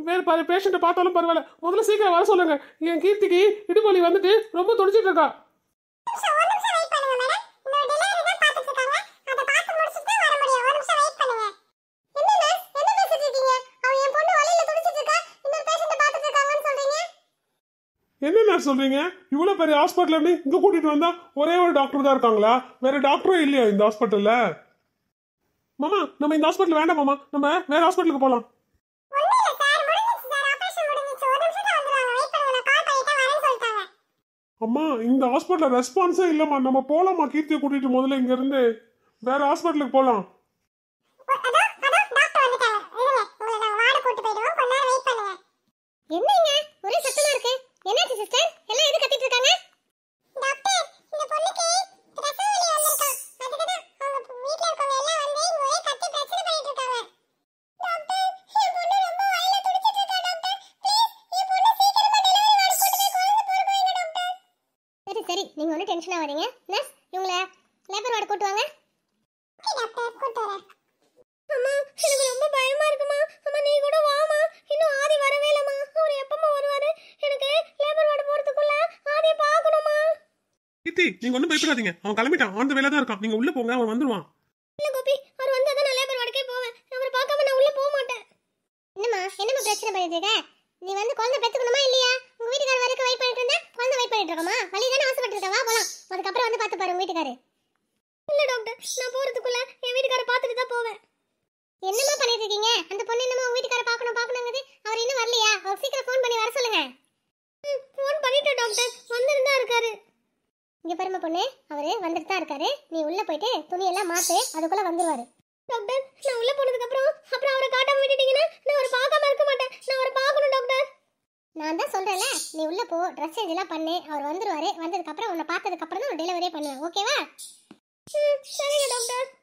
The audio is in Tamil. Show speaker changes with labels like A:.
A: வேற பாரு பேஷண்ட்டை பார்த்தாலும் பரவாயில்ல முதல்ல சீக்கிரம் வர சொல்லுங்க என் கீர்த்திக்கு இடுப்பலி வந்துட்டு ரொம்ப துடிச்சிட்டு இருக்கா
B: நிமிஷம், ஒரு நிமிஷம் wait பண்ணுங்க madam. இன்னொரு delivery தான் பார்த்துட்டு இருக்காங்க. அதை பார்த்து முடிச்சிட்டு வர முடியும். ஒரு நிமிஷம் wait பண்ணுங்க. என்ன nurse? என்ன பேசிட்டு இருக்கீங்க? அவ என் பொண்ணு வலியில துடிச்சிட்டு இருக்கா. இன்னொரு patient அ பார்த்துட்டு இருக்காங்கன்னு சொல்றீங்க?
A: என்ன நான் சொல்றீங்க இவ்வளவு பெரிய ஹாஸ்பிட்டல் இருந்து இங்க கூட்டிட்டு வந்தா ஒரே ஒரு டாக்டர் தான் இருக்காங்களா வேற டாக்டரும் இல்லையா இந்த ஹாஸ்பிட்டல்ல மாமா நம்ம இந்த ஹாஸ்பிட்டல் வேண்டாம் மாமா நம்ம வேற ஹாஸ்பிட்டலுக்கு போலாம்
B: ஒண்ணும் இல்ல sir. முடிஞ்சிச்சு sir. operation முடிஞ்சிச்சு. ஒரு நிமிஷத்துல வந்துருவாங்க. wait பண்ணுங்க. நான் call பண்ணிட்டேன். வரேன்னு சொல்லிட்டாங்க.
A: அம்மா இந்த ஹாஸ்பிட்டல்ல ரெஸ்பான்ஸே இல்லம்மா நம்ம போலாமா கீர்த்தியை கூட்டிட்டு முதல்ல இங்க இருந்து வேற ஹாஸ்பிட்டலுக்கு போலாம்
B: ஒ- அதோ, அதோ, doctor வந்துட்டாங்க. இருங்க. உங்களை நான் ward கூட்டிட்டு போயிடுவோம். கொஞ்ச நேரம் wait பண்ணுங்க. என்னங்க ஒரே சத்தமா இருக்கு என்னாச்சு சிஸ்டர் எல்லாம் எது கத்திட்டு இருக்காங்க டாக்டர் இந்த பொண்ணுக்கு பிரசவ வலி வந்திருக்கான் அதுக்கு தான் அவங்க வீட்ல இருக்கவங்க எல்லாம் வந்து இங்க ஒரே கத்தி பிரச்சனை பண்ணிட்டு இருக்காங்க டாக்டர் என் பொண்ணு ரொம்ப வலியில துடிச்சிட்டு இருக்கா டாக்டர் ப்ளீஸ் என் பொண்ணு சீக்கிரமா டெலிவரி வார்டு கூட்டி போய் குழந்தை பிறக்க வைங்க டாக்டர் சரி சரி நீங்க ஒன்றும் டென்ஷன் ஆகாதீங்க நர்ஸ் இவங்கள லேபர் வார்டு கூட்டு வாங்க ஓகே டாக்டர் கூட்டு வரேன் அம்மா எனக்கு ரொம்ப பயமா இருக்குமா அம்மா நீ கூட வாமா இன்னும் ஆதி வரவே இல்லம்மா அவர் எப்பமா வருவாரு எனக்கு லேபர் வார்டு போறதுக்குள்ள ஆதியை பார்க்கணுமா
A: கீர்த்தி நீங்க ஒன்றும் பயப்படாதீங்க அவன் கிளம்பிட்டான் அந்த வேலை தான் இருக்கான் நீங்க உள்ள போங்க அவன் வந்துருவான்
B: இல்ல கோபி அவர் வந்தா தான் நான் லேபர் வார்டுக்கே போவேன் அவரை பார்க்காம நான் உள்ள போக மாட்டேன் என்னம்மா என்னம்மா பிரச்சனை பண்ணிட்டு இருக்க நீ வந்து குழந்தை பெத்துக்கணுமா இல்லையா உங்க வீட்டுக்காரர் வரைக்கும் வெயிட் பண்ணிட்டு இருந்தா குழந்தை வெயிட் பண்ணிட்டு இருக்கமா வலி தானே ஆசைப்பட்டு இருக்க வா போலாம் அதுக்கப்புறம் வந்து பார்த்து பாரு உங்க வீட்டுக்காரர் இல்ல டாக்டர் நான் போறதுக்குள்ள என் வீட்டுக்காரர் பார்த்துட்டு தான் போவேன் என்னம்மா பண்ணிட்டு இருக்கீங்க அந்த பொண்ணு என்னமோ உங்க வீட்டுக்காரர் பார்க்கணும் பார்க்கணுங்குது அவர் இன்னும் வரலையா அவர் சீக்கிரம் ஃபோன் பண்ணி வர சொல்லுங்க ஃபோன் பண்ணிட்டேன் டாக்டர் வந்துருந்தா இருக்காரு இங்க பாருமா பொண்ணு அவரு வந்துட்டு தான் இருக்காரு நீ உள்ள போயிட்டு துணியெல்லாம் மாத்து அதுக்குள்ள வந்துருவாரு டாக்டர் நான் உள்ள போனதுக்கு அப்புறம் அப்புறம் அவரை காட்டாம விட்டுட்டீங்கன்னா நான் அவரை பார்க்காம இருக்க மாட்டேன் நான் அவரை பார்க்கணும் டாக்டர் நான் தான் சொல்றேன்ல நீ உள்ள போ ட்ரெஸ் சேஞ்ச் எல்லாம் பண்ணு அவர் வந்துருவாரு வந்ததுக்கு அப்புறம் உன்னை பார்த்ததுக்கு அப்புறம் தான் டெலிவரியே பண்ணுவேன் ஓகேவா சரிங்க டாக்டர்